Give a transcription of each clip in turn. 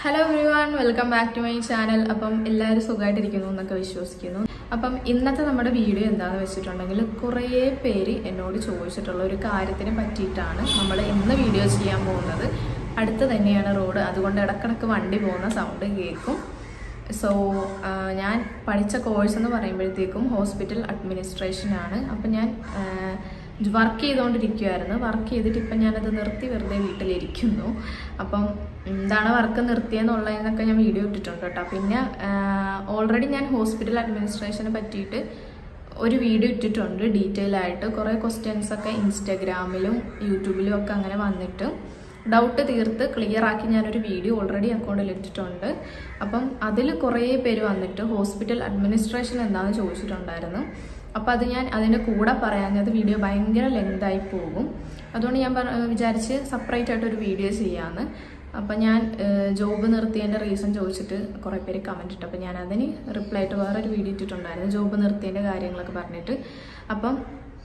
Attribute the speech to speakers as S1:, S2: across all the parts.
S1: hello everyone welcome back to my channel അപ്പം എല്ലാവരും സുഖമായിട്ടിരിക്കുന്നു എന്നൊക്കെ വിശ്വസിക്കുന്നു അപ്പം ഇന്നത്തെ നമ്മുടെ വീഡിയോ എന്താണെന്ന് വെച്ചിട്ടുണ്ടെങ്കിൽ കുറേ പേര് എന്നോട് ചോദിച്ചിട്ടുള്ള ഒരു കാര്യത്തിനെ പറ്റിയിട്ടാണ് നമ്മൾ ഇന്ന് വീഡിയോ ചെയ്യാൻ പോകുന്നത് അടുത്ത് തന്നെയാണ് റോഡ് അതുകൊണ്ട് ഇടക്കിടക്ക് വണ്ടി പോകുന്ന സൗണ്ട് കേൾക്കും സോ ഞാൻ പഠിച്ച കോഴ്സ് എന്ന് പറയുമ്പോഴത്തേക്കും ഹോസ്പിറ്റൽ അഡ്മിനിസ്ട്രേഷൻ ആണ് അപ്പം ഞാൻ വർക്ക് ചെയ്തുകൊണ്ടിരിക്കുമായിരുന്നു വർക്ക് ചെയ്തിട്ട് ഇപ്പം ഞാനത് നിർത്തി വെറുതെ വീട്ടിലിരിക്കുന്നു അപ്പം എന്താണ് വർക്ക് നിർത്തിയെന്നുള്ളതെന്നൊക്കെ ഞാൻ വീഡിയോ ഇട്ടിട്ടുണ്ട് കേട്ടോ പിന്നെ ഓൾറെഡി ഞാൻ ഹോസ്പിറ്റൽ അഡ്മിനിസ്ട്രേഷനെ പറ്റിയിട്ട് ഒരു വീഡിയോ ഇട്ടിട്ടുണ്ട് ഡീറ്റെയിൽ ആയിട്ട് കുറേ ക്വസ്റ്റ്യൻസ് ഒക്കെ ഇൻസ്റ്റഗ്രാമിലും യൂട്യൂബിലും ഒക്കെ അങ്ങനെ വന്നിട്ട് ഡൗട്ട് തീർത്ത് ക്ലിയർ ആക്കി ഞാനൊരു വീഡിയോ ഓൾറെഡി അക്കൗണ്ടിൽ ഇട്ടിട്ടുണ്ട് അപ്പം അതിൽ കുറേ പേര് വന്നിട്ട് ഹോസ്പിറ്റൽ അഡ്മിനിസ്ട്രേഷൻ എന്താണെന്ന് ചോദിച്ചിട്ടുണ്ടായിരുന്നു അപ്പോൾ അത് ഞാൻ അതിൻ്റെ കൂടെ പറയാഞ്ഞത് വീഡിയോ ഭയങ്കര ലെങ്തായി പോകും അതുകൊണ്ട് ഞാൻ പറ വിചാരിച്ച് സെപ്പറേറ്റ് ആയിട്ട് ഒരു വീഡിയോ ചെയ്യാമെന്ന് അപ്പം ഞാൻ ജോബ് നിർത്തിയതിൻ്റെ റീസൺ ചോദിച്ചിട്ട് കുറേ പേര് കമൻറ്റ് ഇട്ടു അപ്പം ഞാൻ അതിന് റിപ്ലൈ ആയിട്ട് വേറൊരു വീഡിയോ ഇട്ടിട്ടുണ്ടായിരുന്നു ജോബ് നിർത്തിയതിൻ്റെ കാര്യങ്ങളൊക്കെ പറഞ്ഞിട്ട് അപ്പം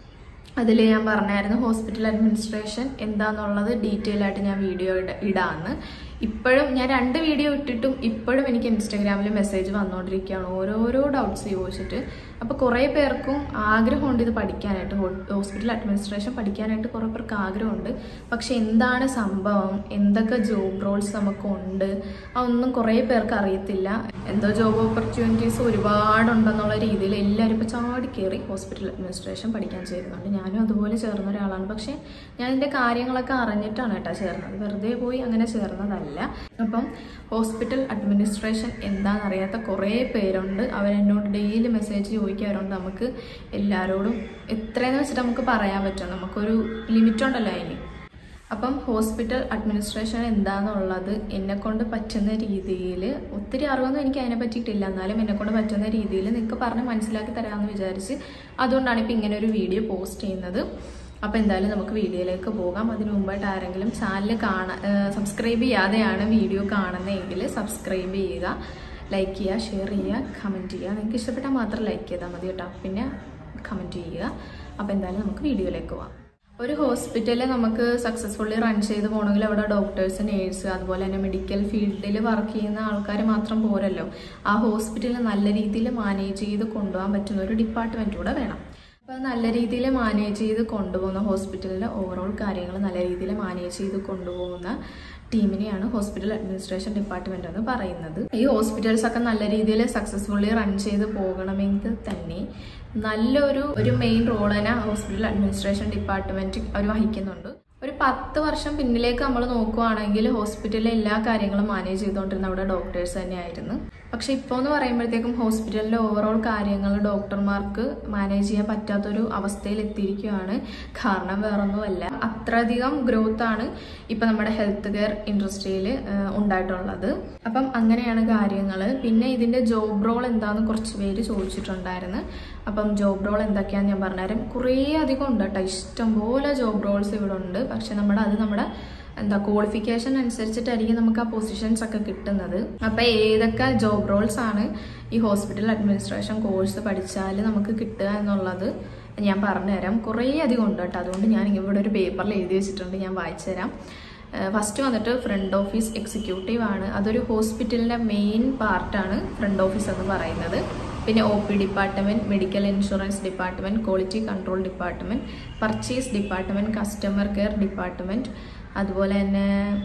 S1: അതിൽ ഞാൻ പറഞ്ഞായിരുന്നു ഹോസ്പിറ്റൽ അഡ്മിനിസ്ട്രേഷൻ എന്താണെന്നുള്ളത് ഡീറ്റെയിൽ ആയിട്ട് ഞാൻ വീഡിയോ ഇടാമെന്ന് ഇപ്പോഴും ഞാൻ രണ്ട് വീഡിയോ ഇട്ടിട്ടും ഇപ്പോഴും എനിക്ക് ഇൻസ്റ്റാഗ്രാമിൽ മെസ്സേജ് വന്നുകൊണ്ടിരിക്കുകയാണ് ഓരോരോ ഡൗട്ട്സ് ചോദിച്ചിട്ട് അപ്പോൾ കുറേ പേർക്കും ആഗ്രഹമുണ്ട് ഇത് പഠിക്കാനായിട്ട് ഹോസ്പിറ്റൽ അഡ്മിനിസ്ട്രേഷൻ പഠിക്കാനായിട്ട് കുറേ പേർക്ക് ആഗ്രഹമുണ്ട് പക്ഷെ എന്താണ് സംഭവം എന്തൊക്കെ ജോബ് റോൾസ് നമുക്കുണ്ട് അതൊന്നും കുറേ പേർക്ക് അറിയത്തില്ല എന്തോ ജോബ് ഓപ്പർച്യൂണിറ്റീസ് ഒരുപാടുണ്ടെന്നുള്ള രീതിയിൽ എല്ലാവരും ഇപ്പോൾ ചാടി കയറി ഹോസ്പിറ്റൽ അഡ്മിനിസ്ട്രേഷൻ പഠിക്കാൻ ചേരുന്നുണ്ട് ഞാനും അതുപോലെ ചേർന്ന ഒരാളാണ് പക്ഷേ ഞാൻ ഇതിൻ്റെ കാര്യങ്ങളൊക്കെ അറിഞ്ഞിട്ടാണ് കേട്ടോ ചേർന്നത് വെറുതെ പോയി അങ്ങനെ ചേർന്നതല്ല അപ്പം ഹോസ്പിറ്റൽ അഡ്മിനിസ്ട്രേഷൻ എന്താണെന്ന് അറിയാത്ത കുറേ പേരുണ്ട് അവരെന്നോട് ഡെയിലി മെസ്സേജ് ചോദിക്കാറുണ്ട് നമുക്ക് എല്ലാവരോടും എത്രയെന്ന് വെച്ചിട്ട് നമുക്ക് പറയാൻ പറ്റും നമുക്കൊരു ലിമിറ്റ് ഉണ്ടല്ലോ അതിന് അപ്പം ഹോസ്പിറ്റൽ അഡ്മിനിസ്ട്രേഷൻ എന്താണെന്നുള്ളത് എന്നെക്കൊണ്ട് പറ്റുന്ന രീതിയിൽ ഒത്തിരി അറിവൊന്നും എനിക്ക് അതിനെ പറ്റിയിട്ടില്ല എന്നാലും എന്നെക്കൊണ്ട് പറ്റുന്ന രീതിയിൽ നിങ്ങൾക്ക് പറഞ്ഞ് മനസ്സിലാക്കി തരാമെന്ന് വിചാരിച്ച് അതുകൊണ്ടാണ് ഇപ്പം ഇങ്ങനെ ഒരു വീഡിയോ പോസ്റ്റ് ചെയ്യുന്നത് അപ്പോൾ എന്തായാലും നമുക്ക് വീഡിയോയിലേക്ക് പോകാം അതിനു മുമ്പായിട്ട് ആരെങ്കിലും ചാനൽ കാണാൻ സബ്സ്ക്രൈബ് ചെയ്യാതെയാണ് വീഡിയോ കാണുന്നതെങ്കിൽ സബ്സ്ക്രൈബ് ചെയ്യുക ലൈക്ക് ചെയ്യുക ഷെയർ ചെയ്യുക കമൻറ്റ് ചെയ്യുക നിങ്ങൾക്ക് ഇഷ്ടപ്പെട്ടാൽ മാത്രം ലൈക്ക് ചെയ്താൽ മതി കേട്ടോ പിന്നെ കമൻറ്റ് ചെയ്യുക അപ്പോൾ എന്തായാലും നമുക്ക് വീഡിയോയിലേക്ക് പോകാം ഒരു ഹോസ്പിറ്റലിൽ നമുക്ക് സക്സസ്ഫുള്ളി റൺ ചെയ്ത് പോകണമെങ്കിൽ അവിടെ ഡോക്ടേഴ്സ് നേഴ്സ് അതുപോലെ തന്നെ മെഡിക്കൽ ഫീൽഡിൽ വർക്ക് ചെയ്യുന്ന ആൾക്കാർ മാത്രം പോരല്ലോ ആ ഹോസ്പിറ്റലിൽ നല്ല രീതിയിൽ മാനേജ് ചെയ്ത് കൊണ്ടുപോകാൻ പറ്റുന്ന ഒരു ഡിപ്പാർട്ട്മെൻറ്റ് കൂടെ വേണം അപ്പോൾ നല്ല രീതിയിൽ മാനേജ് ചെയ്ത് കൊണ്ടുപോകുന്ന ഹോസ്പിറ്റലിലെ ഓവറോൾ കാര്യങ്ങൾ നല്ല രീതിയിൽ മാനേജ് ചെയ്ത് കൊണ്ടുപോകുന്ന ടീമിനെയാണ് ഹോസ്പിറ്റൽ അഡ്മിനിസ്ട്രേഷൻ ഡിപ്പാർട്ട്മെന്റ് എന്ന് പറയുന്നത് ഈ ഹോസ്പിറ്റൽസ് ഒക്കെ നല്ല രീതിയിൽ സക്സസ്ഫുള്ളി റൺ ചെയ്ത് പോകണമെങ്കിൽ തന്നെ നല്ലൊരു ഒരു മെയിൻ റോൾ തന്നെ ഹോസ്പിറ്റൽ അഡ്മിനിസ്ട്രേഷൻ ഡിപ്പാർട്ട്മെന്റ് അവർ വഹിക്കുന്നുണ്ട് ഒരു പത്ത് വർഷം പിന്നിലേക്ക് നമ്മൾ നോക്കുവാണെങ്കിൽ ഹോസ്പിറ്റലിലെ എല്ലാ കാര്യങ്ങളും മാനേജ് ചെയ്തുകൊണ്ടിരുന്ന അവിടെ ഡോക്ടേഴ്സ് തന്നെയായിരുന്നു പക്ഷെ ഇപ്പോൾ എന്ന് പറയുമ്പോഴത്തേക്കും ഹോസ്പിറ്റലിലെ ഓവറോൾ കാര്യങ്ങൾ ഡോക്ടർമാർക്ക് മാനേജ് ചെയ്യാൻ പറ്റാത്തൊരു അവസ്ഥയിൽ എത്തിയിരിക്കുകയാണ് കാരണം വേറൊന്നുമല്ല അത്രയധികം ഗ്രോത്ത് ആണ് ഇപ്പം നമ്മുടെ ഹെൽത്ത് കെയർ ഇൻഡസ്ട്രിയിൽ ഉണ്ടായിട്ടുള്ളത് അപ്പം അങ്ങനെയാണ് കാര്യങ്ങൾ പിന്നെ ഇതിൻ്റെ ജോബ് റോൾ എന്താണെന്ന് കുറച്ച് പേര് ചോദിച്ചിട്ടുണ്ടായിരുന്നു അപ്പം ജോബ് റോൾ എന്തൊക്കെയാണെന്ന് ഞാൻ പറഞ്ഞുതരാം കുറേ അധികം ഉണ്ട് കേട്ടോ ഇഷ്ടംപോലെ ജോബ് റോൾസ് ഇവിടെ ഉണ്ട് പക്ഷെ നമ്മുടെ അത് നമ്മുടെ എന്താ ക്വാളിഫിക്കേഷൻ അനുസരിച്ചിട്ടായിരിക്കും നമുക്ക് ആ പൊസിഷൻസ് ഒക്കെ കിട്ടുന്നത് അപ്പം ഏതൊക്കെ ജോബ് റോൾസ് ആണ് ഈ ഹോസ്പിറ്റൽ അഡ്മിനിസ്ട്രേഷൻ കോഴ്സ് പഠിച്ചാൽ നമുക്ക് കിട്ടുക എന്നുള്ളത് ഞാൻ പറഞ്ഞുതരാം കുറേ അധികം ഉണ്ട് കേട്ടോ അതുകൊണ്ട് ഞാൻ ഇവിടെ ഒരു പേപ്പറിൽ എഴുതി വെച്ചിട്ടുണ്ട് ഞാൻ വായിച്ചു തരാം ഫസ്റ്റ് വന്നിട്ട് ഫ്രണ്ട് ഓഫീസ് എക്സിക്യൂട്ടീവ് ആണ് അതൊരു ഹോസ്പിറ്റലിൻ്റെ മെയിൻ പാർട്ടാണ് ഫ്രണ്ട് ഓഫീസ് എന്ന് പറയുന്നത് പിന്നെ O P department medical insurance department quality control department purchase department customer care department അതുപോലെ തന്നെ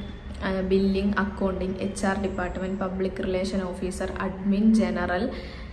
S1: billing accounting H R department public relation officer admin general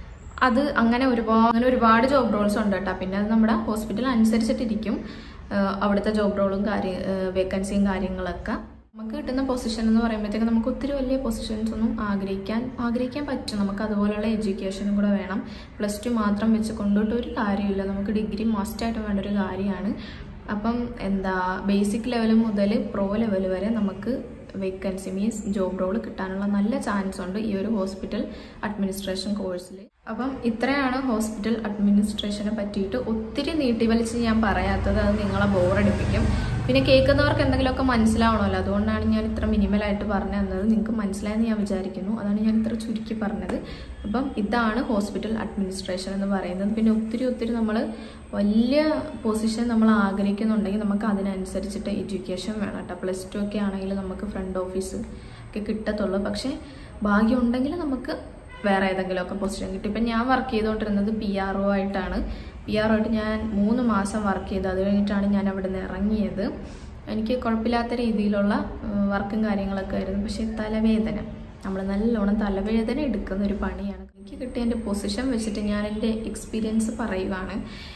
S1: അത് അങ്ങനെ ഒരുപാട് അങ്ങനെ ഒരുപാട് ജോബ് റോൾസ് ഉണ്ട് കേട്ടോ പിന്നെ അത് നമ്മുടെ ഹോസ്പിറ്റൽ അനുസരിച്ചിട്ടിരിക്കും അവിടുത്തെ ജോബ് റോളും കാര്യ വേക്കൻസിയും കാര്യങ്ങളൊക്കെ നമുക്ക് കിട്ടുന്ന പൊസിഷൻ എന്ന് പറയുമ്പോഴത്തേക്ക് നമുക്ക് ഒത്തിരി വലിയ പൊസിഷൻസ് ഒന്നും ആഗ്രഹിക്കാൻ ആഗ്രഹിക്കാൻ പറ്റും നമുക്ക് അതുപോലെയുള്ള എഡ്യൂക്കേഷനും കൂടെ വേണം പ്ലസ് ടു മാത്രം വെച്ച് കൊണ്ടിട്ട് ഒരു കാര്യമില്ല നമുക്ക് ഡിഗ്രി മസ്റ്റായിട്ട് വേണ്ട ഒരു കാര്യമാണ് അപ്പം എന്താ ബേസിക് ലെവൽ മുതൽ പ്രോ ലെവൽ വരെ നമുക്ക് വേക്കൻസി മീൻസ് ജോബ് റോൾ കിട്ടാനുള്ള നല്ല ചാൻസ് ഉണ്ട് ഈ ഒരു ഹോസ്പിറ്റൽ അഡ്മിനിസ്ട്രേഷൻ കോഴ്സിൽ അപ്പം ഇത്രയാണ് ഹോസ്പിറ്റൽ അഡ്മിനിസ്ട്രേഷനെ പറ്റിയിട്ട് ഒത്തിരി നീട്ടിവലിച്ച് ഞാൻ പറയാത്തത് അത് നിങ്ങളെ ബോറടിപ്പിക്കും പിന്നെ കേൾക്കുന്നവർക്ക് എന്തെങ്കിലുമൊക്കെ മനസ്സിലാവണമല്ലോ അതുകൊണ്ടാണ് ഞാൻ ഇത്ര മിനിമലായിട്ട് പറഞ്ഞു തന്നത് നിങ്ങൾക്ക് മനസ്സിലായെന്ന് ഞാൻ വിചാരിക്കുന്നു അതാണ് ഞാൻ ഇത്ര ചുരുക്കി പറഞ്ഞത് അപ്പം ഇതാണ് ഹോസ്പിറ്റൽ അഡ്മിനിസ്ട്രേഷൻ എന്ന് പറയുന്നത് പിന്നെ ഒത്തിരി ഒത്തിരി നമ്മൾ വലിയ പൊസിഷൻ നമ്മൾ ആഗ്രഹിക്കുന്നുണ്ടെങ്കിൽ നമുക്ക് അതിനനുസരിച്ചിട്ട് എഡ്യൂക്കേഷൻ വേണം കേട്ടോ പ്ലസ് ടു ഒക്കെ ആണെങ്കിൽ നമുക്ക് ഫ്രണ്ട് ഓഫീസ് ഒക്കെ കിട്ടത്തുള്ളൂ പക്ഷേ ഭാഗ്യം ഉണ്ടെങ്കിൽ നമുക്ക് വേറെ ഏതെങ്കിലുമൊക്കെ പൊസിഷൻ കിട്ടും ഇപ്പം ഞാൻ വർക്ക് ചെയ്തുകൊണ്ടിരുന്നത് പി ആർ ഒ ആയിട്ടാണ് പി ആർ ഒ ആയിട്ട് ഞാൻ മൂന്ന് മാസം വർക്ക് ചെയ്തു അത് കഴിഞ്ഞിട്ടാണ് ഞാൻ അവിടെ നിന്ന് ഇറങ്ങിയത് എനിക്ക് കുഴപ്പമില്ലാത്ത രീതിയിലുള്ള വർക്കും കാര്യങ്ങളൊക്കെ ആയിരുന്നു പക്ഷേ തലവേദന നമ്മൾ നല്ലോണം തലവേദന എടുക്കുന്ന ഒരു പണിയാണ് എനിക്ക് കിട്ടിയ എൻ്റെ പൊസിഷൻ വെച്ചിട്ട് ഞാൻ എൻ്റെ എക്സ്പീരിയൻസ് പറയുവാണ്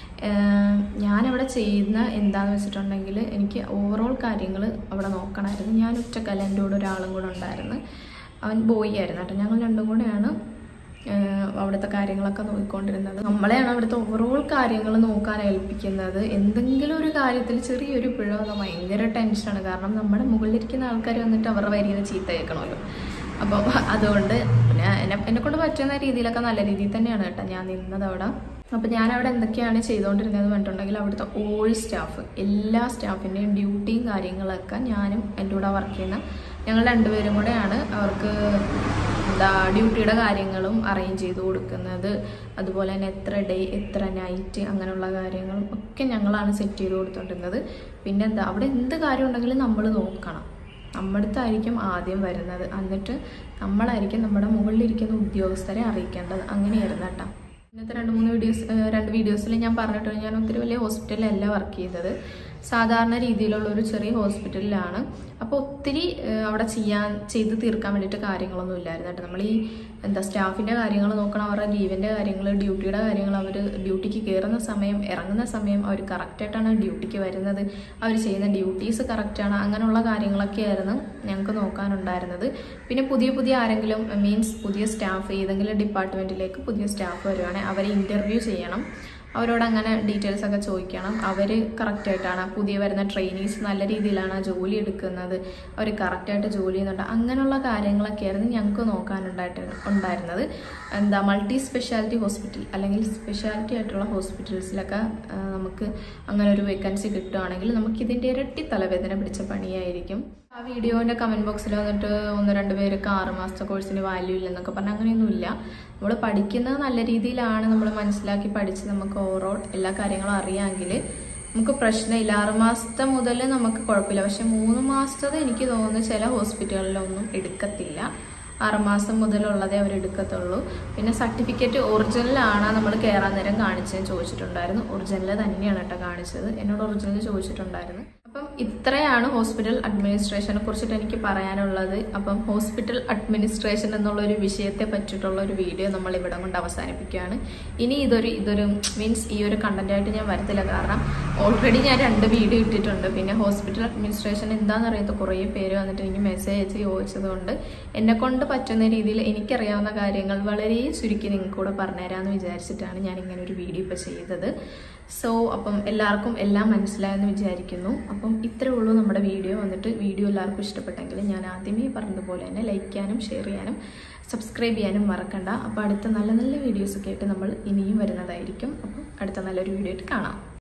S1: ഏഹ് ഞാനവിടെ ചെയ്യുന്ന എന്താണെന്ന് വെച്ചിട്ടുണ്ടെങ്കിൽ എനിക്ക് ഓവറോൾ കാര്യങ്ങൾ അവിടെ നോക്കണമായിരുന്നു ഞാൻ ഒറ്റക്കല്ല എൻ്റെ കൂടെ ഒരാളും കൂടെ ഉണ്ടായിരുന്നു അവൻ ബോയ് ആയിരുന്നു കേട്ടോ ഞങ്ങൾ രണ്ടും കൂടെയാണ് ഏഹ് അവിടുത്തെ കാര്യങ്ങളൊക്കെ നോക്കിക്കൊണ്ടിരുന്നത് നമ്മളെയാണ് അവിടുത്തെ ഓവറോൾ കാര്യങ്ങൾ നോക്കാൻ ഏൽപ്പിക്കുന്നത് എന്തെങ്കിലും ഒരു കാര്യത്തിൽ ചെറിയൊരു പിഴ വന്നാൽ ഭയങ്കര ടെൻഷനാണ് കാരണം നമ്മുടെ മുകളിലിരിക്കുന്ന ആൾക്കാർ വന്നിട്ട് അവരുടെ വരിയിൽ ചീത്ത കേൾക്കണമല്ലോ അപ്പം അതുകൊണ്ട് പിന്നെ എന്നെ എന്നെ കൊണ്ട് പറ്റുന്ന രീതിയിലൊക്കെ നല്ല രീതിയിൽ തന്നെയാണ് കേട്ടോ ഞാൻ നിന്നത് അവിടെ അപ്പം ഞാൻ അവിടെ എന്തൊക്കെയാണ് ചെയ്തുകൊണ്ടിരുന്നതെന്ന് പറഞ്ഞിട്ടുണ്ടെങ്കിൽ അവിടുത്തെ ഓൾ സ്റ്റാഫ് എല്ലാ സ്റ്റാഫിൻ്റെയും ഡ്യൂട്ടിയും കാര്യങ്ങളൊക്കെ ഞാനും എൻ്റെ കൂടെ വർക്ക് ചെയ്യുന്ന ഞങ്ങൾ രണ്ടുപേരും കൂടെയാണ് അവർക്ക് എന്താ ഡ്യൂട്ടിയുടെ കാര്യങ്ങളും അറേഞ്ച് ചെയ്ത് കൊടുക്കുന്നത് അതുപോലെ തന്നെ എത്ര ഡേ എത്ര നൈറ്റ് അങ്ങനെയുള്ള കാര്യങ്ങളും ഒക്കെ ഞങ്ങളാണ് സെറ്റ് ചെയ്ത് കൊടുത്തോണ്ടിരുന്നത് പിന്നെ എന്താ അവിടെ എന്ത് കാര്യം ഉണ്ടെങ്കിലും നമ്മൾ നോക്കണം നമ്മുടെ അടുത്തായിരിക്കും ആദ്യം വരുന്നത് എന്നിട്ട് നമ്മളായിരിക്കും നമ്മുടെ മുകളിലിരിക്കുന്ന ഉദ്യോഗസ്ഥരെ അറിയിക്കേണ്ടത് അങ്ങനെയായിരുന്നു കേട്ടോ ഇന്നത്തെ രണ്ട് മൂന്ന് വീഡിയോസ് ഏഹ് രണ്ട് വീഡിയോസിൽ ഞാൻ പറഞ്ഞിട്ടുണ്ട് ഞാൻ ഒത്തിരി വലിയ ഹോസ്പിറ്റലിലല്ല വർക്ക് ചെയ്തത് സാധാരണ രീതിയിലുള്ള ഒരു ചെറിയ ഹോസ്പിറ്റലിലാണ് അപ്പോൾ ഒത്തിരി ഏഹ് അവിടെ ചെയ്യാൻ ചെയ്ത് തീർക്കാൻ വേണ്ടിയിട്ട് കാര്യങ്ങളൊന്നും ഇല്ലായിരുന്നു കേട്ടോ നമ്മൾ ഈ എന്താ സ്റ്റാഫിൻ്റെ കാര്യങ്ങൾ നോക്കണം അവരുടെ ലീവിൻ്റെ കാര്യങ്ങൾ ഡ്യൂട്ടിയുടെ കാര്യങ്ങൾ അവർ ഡ്യൂട്ടിക്ക് കയറുന്ന സമയം ഇറങ്ങുന്ന സമയം അവർ കറക്റ്റായിട്ടാണ് ഡ്യൂട്ടിക്ക് വരുന്നത് അവർ ചെയ്യുന്ന ഡ്യൂട്ടീസ് കറക്റ്റാണ് അങ്ങനെയുള്ള കാര്യങ്ങളൊക്കെ ആയിരുന്നു ഞങ്ങൾക്ക് നോക്കാനുണ്ടായിരുന്നത് പിന്നെ പുതിയ പുതിയ ആരെങ്കിലും മീൻസ് പുതിയ സ്റ്റാഫ് ഏതെങ്കിലും ഡിപ്പാർട്ട്മെൻറ്റിലേക്ക് പുതിയ സ്റ്റാഫ് വരുവാണെങ്കിൽ അവരെ ഇൻ്റർവ്യൂ ചെയ്യണം അവരോട് അങ്ങനെ ഡീറ്റെയിൽസ് ഒക്കെ ചോദിക്കണം അവർ കറക്റ്റായിട്ടാണ് പുതിയ വരുന്ന ട്രെയിനീസ് നല്ല രീതിയിലാണ് ആ ജോലി എടുക്കുന്നത് അവർ കറക്റ്റായിട്ട് ജോലി ചെയ്യുന്നുണ്ട് അങ്ങനെയുള്ള കാര്യങ്ങളൊക്കെ ആയിരുന്നു ഞങ്ങൾക്ക് നോക്കാനുണ്ടായിട്ട് ഉണ്ടായിരുന്നത് എന്താ മൾട്ടി സ്പെഷ്യാലിറ്റി ഹോസ്പിറ്റൽ അല്ലെങ്കിൽ സ്പെഷ്യാലിറ്റി ആയിട്ടുള്ള ഹോസ്പിറ്റൽസിലൊക്കെ ആ, നമുക്ക് അങ്ങനെ ഒരു വേക്കൻസി കിട്ടുകയാണെങ്കിൽ നമുക്ക് ഇതിൻ്റെ ഇരട്ടി തലവേദന പിടിച്ച പണിയായിരിക്കും ആ വീഡിയോൻ്റെ കമൻറ്റ് ബോക്സിൽ വന്നിട്ട് ഒന്ന് രണ്ട് പേർക്ക് ആറ് മാസത്തെ കോഴ്സിന് വാല്യൂ ഇല്ലെന്നൊക്കെ പറഞ്ഞാൽ അങ്ങനെയൊന്നുമില്ല നമ്മൾ പഠിക്കുന്നത് നല്ല രീതിയിലാണ് നമ്മൾ മനസ്സിലാക്കി പഠിച്ച് നമുക്ക് ഓവറോൾ എല്ലാ കാര്യങ്ങളും അറിയാമെങ്കിൽ നമുക്ക് പ്രശ്നമില്ല ആറ് മാസത്തെ മുതൽ നമുക്ക് കുഴപ്പമില്ല പക്ഷെ മൂന്ന് മാസത്തത് എനിക്ക് തോന്നുന്നു ചില ഹോസ്പിറ്റലുകളിലൊന്നും എടുക്കത്തില്ല ആറുമാസം മുതലുള്ളതേ അവർ എടുക്കത്തുള്ളൂ പിന്നെ സർട്ടിഫിക്കറ്റ് ഒറിജിനലാണ് നമ്മൾ കയറാൻ നേരം കാണിച്ചതെന്ന് ചോദിച്ചിട്ടുണ്ടായിരുന്നു ഒറിജിനൽ തന്നെയാണ് കേട്ടോ കാണിച്ചത് എന്നോട് ഒറിജിനൽ ചോദിച്ചിട്ടുണ്ടായിരുന്നു അപ്പം ഇത്രയാണ് ഹോസ്പിറ്റൽ അഡ്മിനിസ്ട്രേഷനെ കുറിച്ചിട്ട് എനിക്ക് പറയാനുള്ളത് അപ്പം ഹോസ്പിറ്റൽ അഡ്മിനിസ്ട്രേഷൻ എന്നുള്ള ഒരു വിഷയത്തെ പറ്റിയിട്ടുള്ള ഒരു വീഡിയോ നമ്മൾ ഇവിടെ കൊണ്ട് അവസാനിപ്പിക്കുകയാണ് ഇനി ഇതൊരു ഇതൊരു മീൻസ് ഈ ഒരു കണ്ടന്റ് ആയിട്ട് ഞാൻ വരത്തില്ല കാരണം ഓൾറെഡി ഞാൻ രണ്ട് വീഡിയോ ഇട്ടിട്ടുണ്ട് പിന്നെ ഹോസ്പിറ്റൽ അഡ്മിനിസ്ട്രേഷൻ എന്താണെന്ന് അറിയാത്ത കുറേ പേര് വന്നിട്ട് എനിക്ക് മെസ്സേജ് അയച്ച് ചോദിച്ചത് കൊണ്ട് എന്നെ കൊണ്ട് പറ്റുന്ന രീതിയിൽ എനിക്കറിയാവുന്ന കാര്യങ്ങൾ വളരെ ചുരുക്കി നിങ്ങൾക്ക് കൂടെ പറഞ്ഞുതരാമെന്ന് വിചാരിച്ചിട്ടാണ് ഞാൻ ഇങ്ങനെ ഒരു വീഡിയോ ഇപ്പോൾ ചെയ്തത് സോ അപ്പം എല്ലാവർക്കും എല്ലാം മനസ്സിലായെന്ന് വിചാരിക്കുന്നു അപ്പം ഇത്രേ ഉള്ളൂ നമ്മുടെ വീഡിയോ വന്നിട്ട് വീഡിയോ എല്ലാവർക്കും ഇഷ്ടപ്പെട്ടെങ്കിൽ ഞാൻ ആദ്യമേ പറഞ്ഞതുപോലെ തന്നെ ലൈക്ക് ചെയ്യാനും ഷെയർ ചെയ്യാനും സബ്സ്ക്രൈബ് ചെയ്യാനും മറക്കണ്ട അപ്പോൾ അടുത്ത നല്ല നല്ല വീഡിയോസൊക്കെ ആയിട്ട് നമ്മൾ ഇനിയും വരുന്നതായിരിക്കും അപ്പം അടുത്ത നല്ലൊരു വീഡിയോ ആയിട്ട് കാണാം